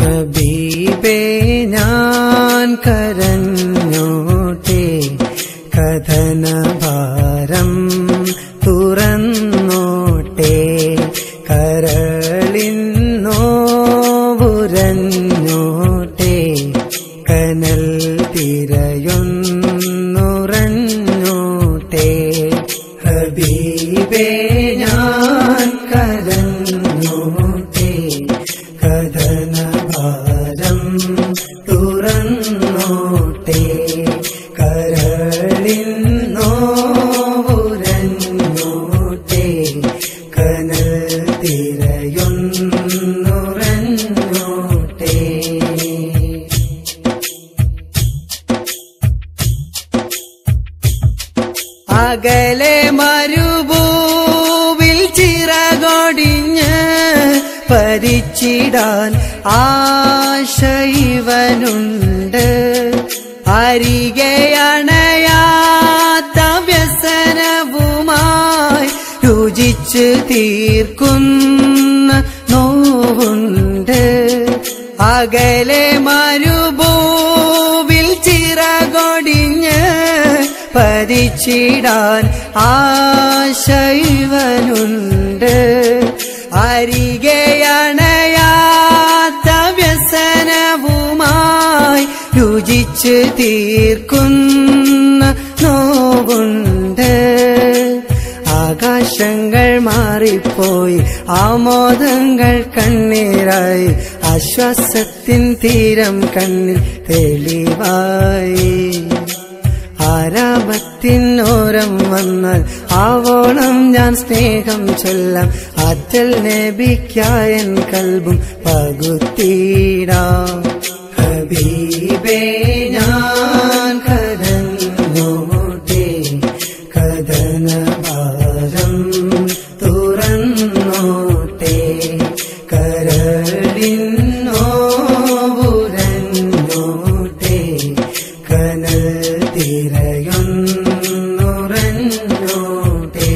ഹബീബേ ഞാൻ കരഞ്ഞോട്ടെ കഥനഭാരം തുറന്നോട്ടെ കരളിന്നോവുരഞ്ഞോട്ടെ കനൽ തിരയൊന്നുറഞ്ഞോട്ടെ ഹബീബേ ഞാൻ കരഞ്ഞോട്ടെ കഥനഭാരം തുറന്നോട്ടെ കരളിന്നോവുരഞ്ഞോട്ടെ കനൽ തിരയൊന്നുറഞ്ഞോട്ടെ അകലെ മരുഭൂവിൽ ചിറകൊടിഞ്ഞ് പരിച്ചിടാൻ ആശൈവനുണ്ട് അരികെ അണയാത്ത വ്യസനവുമായി രുചിച്ച് തീർക്കുന്ന നോവുണ്ട് അകലെ മരുഭൂവിൽ ചിറകൊടിഞ്ഞ് പരിച്ചിടാൻ ആശൈവനുണ്ട് അരികെ അണയാത്ത വ്യസനവുമായി രുചിച്ച് തീർക്കുന്ന നോവുണ്ട് ആകാശങ്ങൾ മാറിപ്പോയി ആമോദങ്ങൾ കണ്ണീരായി ആശ്വാസത്തിൻ തീരം കണ്ണിൽ തെളിവായി ആരാമത്തിനോരം വന്നാൽ ആവോളം ഞാൻ സ്നേഹം ചൊല്ലാം ആറ്റൽ നബിക്കായൻ കൽബും പകുത്തീടാം ഹബീബേ ഞാൻ കരഞ്ഞോട്ടെ കഥനഭാരം തുറന്നോട്ടെ കരളിന്നോവുരഞ്ഞോട്ടെ കനൽ തിരയൊന്നുറഞ്ഞോട്ടെ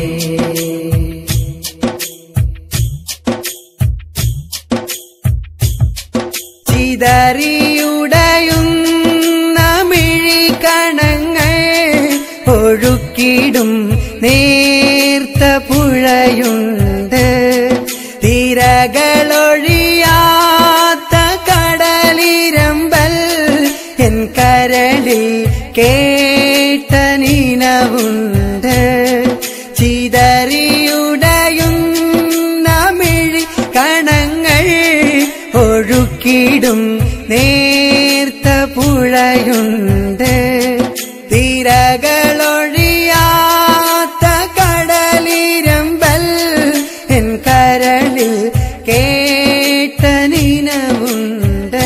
ചിതറിയുടയുന്ന മിഴിക്കണങ്ങൾ ഒഴുക്കിടും നേർത്ത പുഴയുണ്ട് തിരകളൊഴിയാത്ത കടലിരമ്പൽ എൻ കരളിൽ കേട്ട നിലവുണ്ട് ചിതറിയുടയുന്ന മിഴി കണങ്ങൾ ഒഴുക്കിടും നേർത്ത പുഴയുണ്ട് തിരകളൊഴിയാത്ത കടലിരമ്പൽ എൻ കരളിൽ കേട്ട നിലവുണ്ട്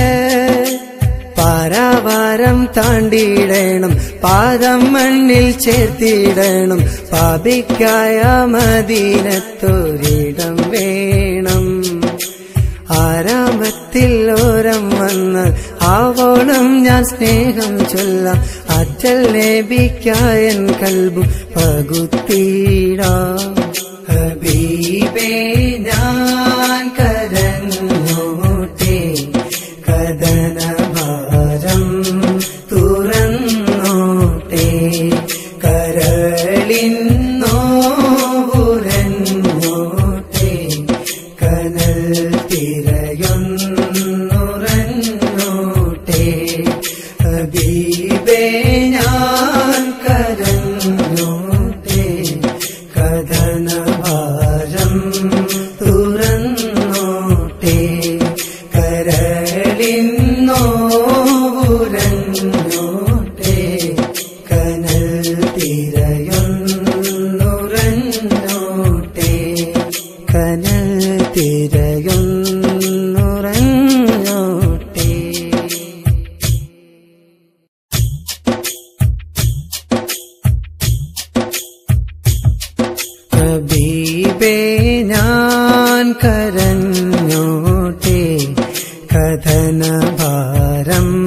പാരാവാരം താണ്ടിയിടണം പാദം മണ്ണിൽ ചേർത്തിടണം പാപിക്കായ മദീനത്തൊരിടം വേണം ആരാമത്തിൽ ഓരം വന്നാൽ ആവോളം ഞാൻ സ്നേഹം ചൊല്ലാം അറ്റൽ നബിക്കായൻ കൽബും പകുത്തീടാം ഹബീബേ ഞാൻ കരഞ്ഞോട്ടെ കഥനഭാരം തുറന്നോട്ടെ കരളിന്നോവുരഞ്ഞോട്ടെ കനൽ തിരയൊന്നുറഞ്ഞോട്ടെ ഹബീബേ ഞാൻ കരഞ്ഞോട്ടെ കഥനഭാരം തുറന്നോട്ടെ കരളിന്നോവുരഞ്ഞോട്ടെ കനൽ തിരയൊന്നുറഞ്ഞോട്ടെ കനൽ തിരയൊന്നുറഞ്ഞോട്ടെ ഹബീബേ ഞാൻ കരഞ്ഞോട്ടെ കഥനഭാരം